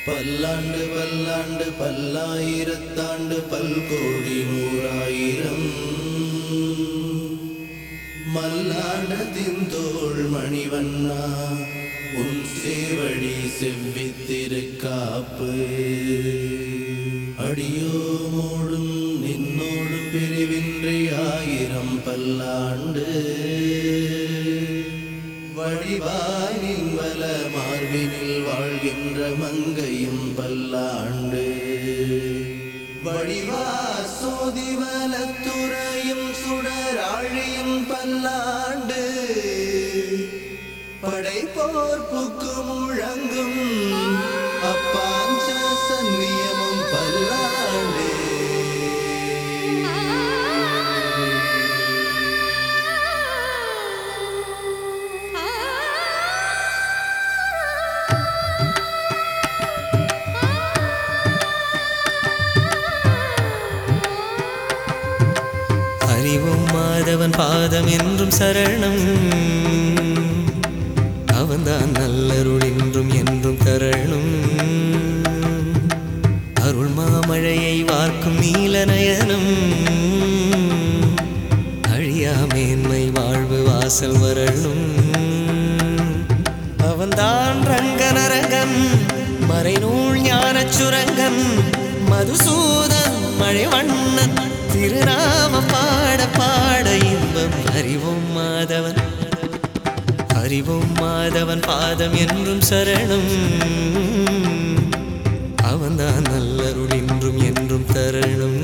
பல்லாண்டு பல்லாண்டு பல்லாயிரத்தாண்டு பல்கோடி நூறாயிரம் மல்லாண்டத்தின் தோள் மணிவண்ணா உன் சேவடி செவ்வித்திருக்காப்பு அடியோமோடும் நின்னோடு பிரிவின்றி ஆயிரம் பல்லாண்டு வடிவானின் வல மார்பினில் வாழ்கின்ற மங்கையும் பல்லாண்டு வடிவா சோதிவலத்துறையும் சுடராழியும் பல்லாண்டு படைப்போர் புக்கு முழங்கும் அப்பாஞ்ச சன்னியமும் பல்லாண்டு அறிவும் மாதவன் பாதம் என்றும் சரணம் அவன்தான் நல்லருள் என்றும் என்றும் தரணும் அருள் மாமழையை வார்க்கும் நீலநயனம் அழியா மேன்மை வாழ்வு வாசல் வரணும் அவன்தான் ரங்கனரங்கன் மறைநூல் ஞானச் சுரங்கன் மதுசூதன் மழைவண்ணன் திருநாமம் பாட பாட இன்பம் அறிவோம் மாதவன் அறிவோம் மாதவன் பாதம் என்றும் சரணம் அவன்தான் நல்லருள் என்றும் என்றும் தரணும்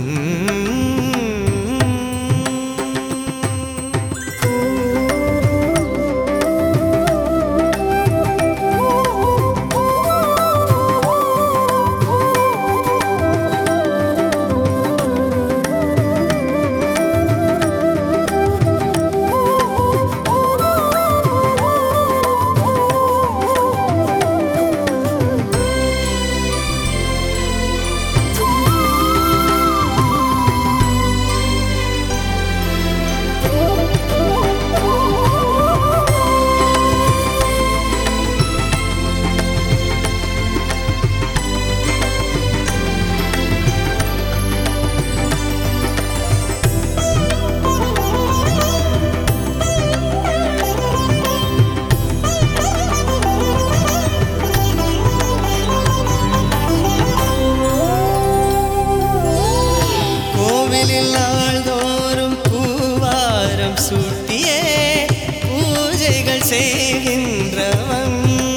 கோவிலில் நாள்தோறும் பூவாரம் சூட்டியே பூஜைகள் செய்கின்றவன்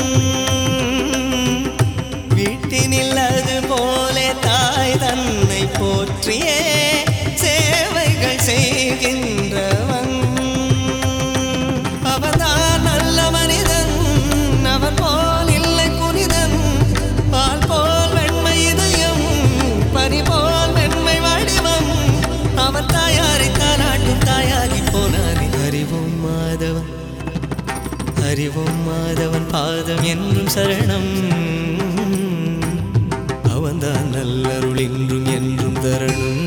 வீட்டினில் அது போல தாய் தன்னை போற்றியே சேவைகள் செய்கின்றவன் அவன்தான் நல்ல மனிதன் அவன் போல் இல்லை புனிதன் பால் போல் வெண்மை இதயம் பனி போல் வெண்மை வடிவம் அவன் தாயாரை தானாட்டும் தாயாகி போனானே அறிவோம் மாதவன் அறிவோம் மாதவன் பாதம் என்றும் சரணம் அவன்தான் நல்லருள் என்றும் என்றும் தரணும்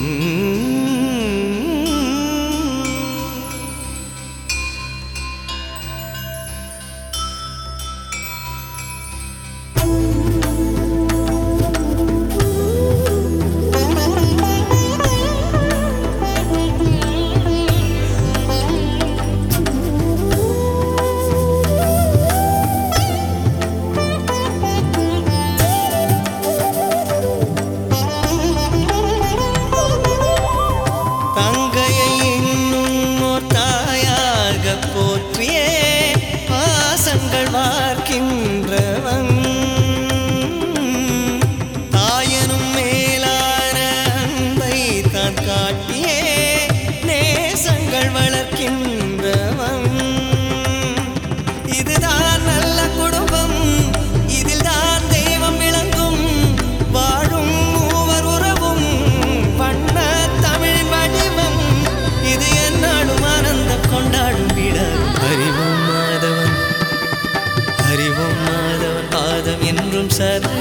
தங்கையை இன்னும் ஓர் தாயாக போற்றியே பாசங்கள் வார்க்கின்றவன் தாயனும் மேலான அன்பை தான் காட்டியே நேசங்கள் வளர்க்கின்றவன் இதுதான் நல்ல குடும்பம் இதில் தான் தெய்வம் விளங்கும் வாழும் மூவர் உறவும் வண்ண தமிழின் வடிவம் இது என்னாலும் ஆனந்தம் கொண்டாடும் வீடாகும் அறிவோம் மாதவன் அறிவோம் மாதவன் பாதம் என்றும் சரணம்